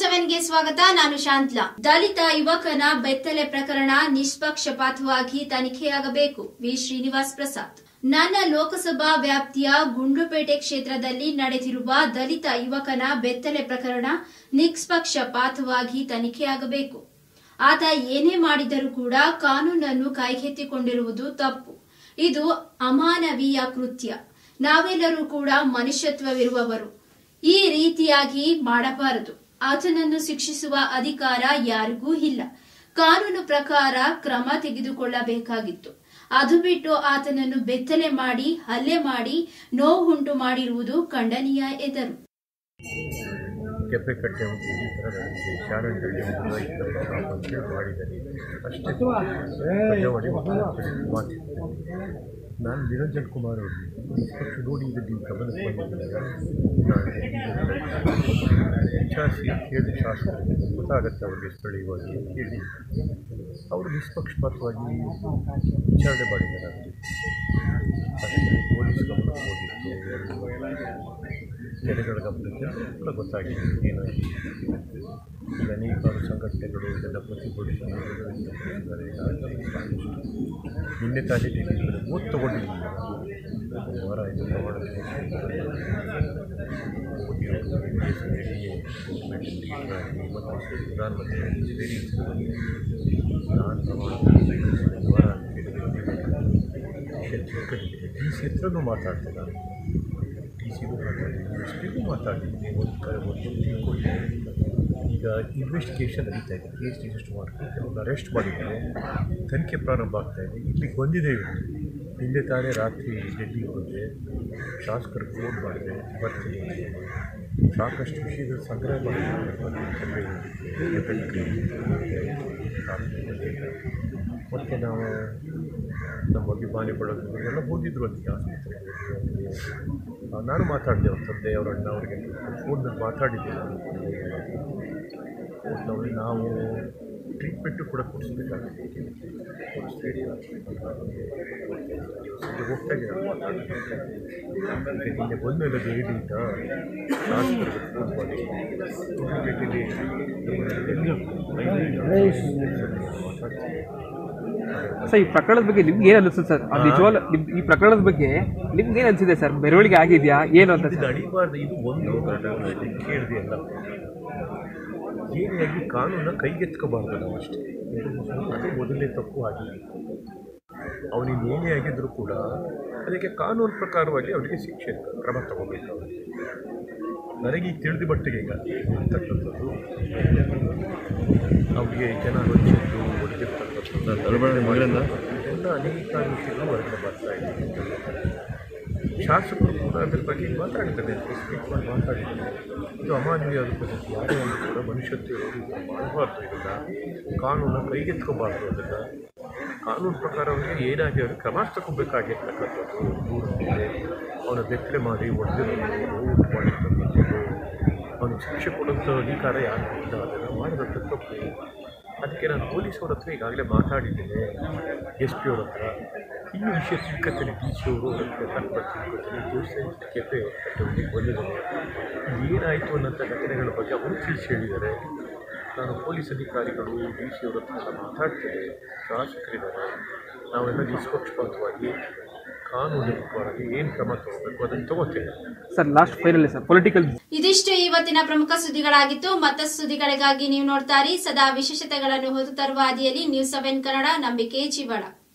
ಸೆವೆನ್ಗೆ ಸ್ವಾಗತ ನಾನು ಶಾಂತ್ಲಾ ದಲಿತ ಯುವಕನ ಬೆತ್ತಲೆ ಪ್ರಕರಣ ನಿಷ್ಪಕ್ಷಪಾತವಾಗಿ ತನಿಖೆಯಾಗಬೇಕು ವಿ ಶ್ರೀನಿವಾಸ್ ಪ್ರಸಾದ್ ನನ್ನ ಲೋಕಸಭಾ ವ್ಯಾಪ್ತಿಯ ಗುಂಡ್ಲುಪೇಟೆ ಕ್ಷೇತ್ರದಲ್ಲಿ ನಡೆದಿರುವ ದಲಿತ ಯುವಕನ ಬೆತ್ತಲೆ ಪ್ರಕರಣ ನಿಷ್ಪಕ್ಷಪಾತವಾಗಿ ತನಿಖೆಯಾಗಬೇಕು ಆತ ಏನೇ ಮಾಡಿದರೂ ಕೂಡ ಕಾನೂನನ್ನು ಕೈಗೆತ್ತಿಕೊಂಡಿರುವುದು ತಪ್ಪು ಇದು ಅಮಾನವೀಯ ಕೃತ್ಯ ನಾವೆಲ್ಲರೂ ಕೂಡ ಮನುಷ್ಯತ್ವವಿರುವವರು ಈ ರೀತಿಯಾಗಿ ಮಾಡಬಾರದು ಆತನನ್ನು ಶಿಕ್ಷಿಸುವ ಅಧಿಕಾರ ಯಾರಿಗೂ ಇಲ್ಲ ಕಾನೂನು ಪ್ರಕಾರ ಕ್ರಮ ತೆಗೆದುಕೊಳ್ಳಬೇಕಾಗಿತ್ತು ಅದು ಬಿಟ್ಟು ಆತನನ್ನು ಬೆತ್ತಲೆ ಮಾಡಿ ಹಲ್ಲೆ ಮಾಡಿ ನೋವುಂಟು ಮಾಡಿರುವುದು ಖಂಡನೀಯ ಎಂದರು ಕೆಪ್ಪೆ ಕಟ್ಟೆ ಒಂದು ಈ ಥರ ನನಗೆ ಶಾಲೆಗಳಲ್ಲಿ ಒಂದು ಈ ಥರ ಅಂತೇಳಿ ಮಾಡಿದ್ದಾರೆ ಅಷ್ಟೇ ಪ್ರಜಾವಾಣಿ ಮಾತಿದ್ದಾರೆ ನಾನು ನಿರಂಜನ್ ಕುಮಾರ್ ಅವರು ನಿಷ್ಪಕ್ಷ ನೋಡಿ ಇದನ್ನು ನೀವು ಗಮನಕ್ಕೆ ಬಂದಿದ್ದಾಗ ನಾನು ವಿಚಾರಿಸಿ ಕೇಳಿ ಶಾಸಕರು ಗೊತ್ತಾಗತ್ತೆ ಅವರಿಗೆ ಸ್ಥಳೀಯವಾಗಿ ಅಂತ ಹೇಳಿ ಅವರು ನಿಷ್ಪಕ್ಷಪಾತವಾಗಿ ವಿಚಾರಣೆ ಮಾಡಿದ್ದಾರೆ ಅದರಲ್ಲಿ ಅಷ್ಟೇ ಪೊಲೀಸ್ ಗಮನಕ್ಕೆ ಹೋಗಿತ್ತು ಜನಗಳ ಗಮನಕ್ಕೆ ಕೂಡ ಗೊತ್ತಾಗಿದೆ ಏನಾಗಿದೆ ಈಗ ಅನೇಕಾರು ಸಂಘಟನೆಗಳು ಇದನ್ನು ಪ್ರತಿಭಟಿಸಿ ವ್ಯಕ್ತಪಡಿಸಿದ್ದಾರೆ ಸಾಕಷ್ಟು. ನಿನ್ನೆ ತಾನೇ ಡೆಲ್ಲಿಯಲ್ಲಿ ಓಟ್ ತಗೊಂಡಿದ್ದೀನಿ ಒಂದು ವಾರ ಆಯಿತು ಪ್ರಮಾಣ ಮೋದಿ ಅವರು ಎನ್ಡಿಎ ಗೌರ್ಮೆಂಟಲ್ಲಿ ಮತ್ತು ಪ್ರಧಾನಮಂತ್ರಿ ಸೇರಿ ನಾನು ಪ್ರಮಾಣ ಒಂದು ವಾರ ಅಂತ ಹೇಳಿ ಡಿ ಸಿ ಹತ್ರನೂ ಮಾತಾಡ್ತೆ ನಾನು ಡಿ ಸಿಗೂ ಮಾತಾಡಿದ್ದೀನಿ ಎಸ್ ಪಿಗೂ ಮಾತಾಡಿದ್ದೀನಿ ಒಂದು ಕಡೆ ಒಂದು ತಿಳ್ಕೊಂಡಿದ್ದೀನಿ ಈಗ ಇನ್ವೆಸ್ಟಿಗೇಷನ್ ನಡೀತಾ ಇದೆ ಕೇಸ್ ರಿಜಿಸ್ಟರ್ ಮಾಡ್ಕೊಂಡು ಅವ್ರನ್ನ ಅರೆಸ್ಟ್ ಮಾಡಿದ್ದಾರೆ ತನಿಖೆ ಪ್ರಾರಂಭ ಆಗ್ತಾ ಇದೆ ಇಲ್ಲಿಗೆ ಬಂದಿದೆ ಇವತ್ತು ನಿನ್ನೆ ತಾನೇ ರಾತ್ರಿ ಡೆಲ್ಲಿಗೆ ಹೋದೆ ಶಾಸಕರು ಫೋನ್ ಮಾಡಿದೆ ಬರ್ತೀನಿ ಅಂತ ಹೇಳಿ. ಸಾಕಷ್ಟು ವಿಷಯಗಳು ಸಂಗ್ರಹ ಮಾಡಿದ್ದಾರೆ ಮತ್ತು ನಾವು ನಮ್ಮ ಅಭಿಮಾನಿ ಬಳಗರು ಎಲ್ಲ ಹೋಗಿದ್ರು ಅಲ್ಲಿ ಆಸ್ಪತ್ರೆಗೆ ಆ, ನಾನು ಮಾತಾಡಿದೆ ಅವ್ರ ತಂದೆ ಅವರ ಅಣ್ಣ ಅವರಿಗೆ ಫೋನಲ್ಲಿ ಮಾತಾಡಿದ್ದೆ ನಾನು ಒಟ್ಟಿನಲ್ಲಿ ನಾವು ಟ್ರೀಟ್ಮೆಂಟು ಕೂಡ ಕೊಡಿಸ್ಬೇಕಾಗುತ್ತೆ ಸ್ಟೇಡಿಯಂ ಸಂಜೆ ಹೋಗ್ತಾ ಇದ್ದೀನಿ ನಾನು ಮಾತಾಡಿದ್ದೆ ಈಗ ನಿನ್ನೆ ಬಂದಮೇಲೆ ಅದು ಹೇಳಿದ್ದ ಶಾಸಕರಿಗೆ ಫೋನ್ ಮಾಡಿ ಮಾತಾಡ್ತೀನಿ ಸರ್ ಈ ಪ್ರಕರಣದ ಬಗ್ಗೆ ನಿಮ್ಗೆ ಏನು ಅನಿಸುತ್ತೆ ಸರ್ ಅದು ನಿಜವಾಗ್ಲೂ ನಿಮ್ ಈ ಪ್ರಕರಣದ ಬಗ್ಗೆ ನಿಮ್ಗೆ ಏನು ಅನಿಸಿದೆ ಸರ್ ಬೆರವಣಿಗೆ ಆಗಿದೆಯಾ ಏನು ಅಂತ ಇದು ಸರ್ ನಡೀಬಾರ್ದು ಇದು ಒಂದು ಕೇಳಿದೆ ಅಲ್ಲ ಏನಾಗಿ ಕಾನೂನ ಕೈಗೆತ್ಕೋಬಾರ್ದು ನಾವು ಅಷ್ಟೇ ಅದು ಮೊದಲನೇ ತಪ್ಪು ಆಗಿದೆ ಅವನಿಗೆ ಏನೇ ಆಗಿದ್ರೂ ಕೂಡ ಅದಕ್ಕೆ ಕಾನೂನು ಪ್ರಕಾರವಾಗಿ ಅವನಿಗೆ ಶಿಕ್ಷೆ ಕ್ರಮ ತಗೋಬೇಕು ಅವನು ನನಗೆ ಈಗ ತಿಳಿದ ಮಟ್ಟಿಗೆ ಈಗ ಇರ್ತಕ್ಕಂಥದ್ದು ಅವನಿಗೆ ಜನ ಹೊಚ್ಚಿದ್ದು ಹೊಡೆದಿರ್ತಕ್ಕಂಥದ್ದು ಎಲ್ಲ ಅನೇಕ ವಿಷಯಗಳು ಹೊರಗಡೆ ಬರ್ತಾ ಇದೆ ಶಾಸಕರು ಕೂಡ ಅದ್ರ ಬಗ್ಗೆ ಮಾತಾಡಿದ್ದಾರೆ ಸ್ಪೀಕ್ ಮಾಡಿ ಮಾತಾಡಿದ್ದಾರೆ ಇದು ಅಮಾನವೀಯವಾದ ಪದ್ಧತಿ ಯಾರೇ ಒಂದು ಕೂಡ ಮನುಷ್ಯತ್ವ ಇರೋರು ಇದನ್ನ ಮಾಡಬಾರ್ದು ಇದನ್ನು ಕಾನೂನ ಕೈಗೆತ್ಕೋಬಾರ್ದು ಅದನ್ನು ಕಾನೂನು ಪ್ರಕಾರ ಅವನಿಗೆ ಏನಾಗಿ ಅವ್ರಿಗೆ ಕ್ರಮ ತಗೋಬೇಕಾಗಿರ್ತಕ್ಕಂಥದ್ದು ದೂರ ಮೇಲೆ ಅವನ ಬೆತ್ತಲೆ ಮಾಡಿ ಹೊಡೆದಿರೋದು ನೋವು ಮಾಡಿರ್ತಕ್ಕಂಥದ್ದು ಅವನಿಗೆ ಶಿಕ್ಷೆ ಕೊಡುವಂಥ ಅಧಿಕಾರ ಯಾರು ಇಲ್ಲ ಅದನ್ನು ಮಾಡಿದಂಥ ತಪ್ಪು ಅದಕ್ಕೆ ನಾನು ಪೊಲೀಸವ್ರ ಹತ್ರ ಈಗಾಗಲೇ ಮಾತಾಡಿದ್ದೇನೆ ಎಸ್ ಪಿ ಅವ್ರ ಹತ್ರ ಇನ್ನೂ ವಿಷಯ ತಿಳ್ಕೊತೀನಿ ಡಿ ಸಿ ಅವರು ಅವ್ರ ಹತ್ರ ತನಕ ತಿಳ್ಕೊತೀನಿ ದೇವಸ್ಥಾನ ಕೆಫೆ ಕಟ್ಟೋದಕ್ಕೆ ಬಂದಿದ್ದಾರೆ ಏನಾಯಿತು ಅನ್ನೋಂಥ ಘಟನೆಗಳ ಬಗ್ಗೆ ಅವರು ತಿಳಿಸಿ ಹೇಳಿದ್ದಾರೆ ನಾನು ಪೊಲೀಸ್ ಅಧಿಕಾರಿಗಳು ಡಿ ಸಿ ಅವ್ರ ಹತ್ರ ಎಲ್ಲ ಮಾತಾಡ್ತೇನೆ ಶಾಸಕರಿದ್ದಾರೆ ನಾವೆಲ್ಲ ನಿಷ್ಪಕ್ಷಪಾತವಾಗಿ ಕಾನೂನಿಕವಾಗಿ ಏನು ಕ್ರಮ ತಗೋಬೇಕು ಅದನ್ನು ತಗೋತೇನೆ sir last final sir political ಇದಿಷ್ಟು ಇವತ್ತಿನ ಪ್ರಮುಖ ಸುದ್ದಿಗಳಾಗಿತ್ತು ಮತ್ತಷ್ಟು ಸುದ್ದಿಗಳಿಗಾಗಿ ನೀವು ನೋಡ್ತಾರಿ ಸದಾ ವಿಶೇಷತೆಗಳನ್ನು ಹೊತ್ತು ತರುವ ಹಾದಿಯಲ್ಲಿ ನ್ಯೂಸ್ ಸೆವೆನ್ ಕನ್ನಡ ನಂಬಿಕೆ ಜೀವಳ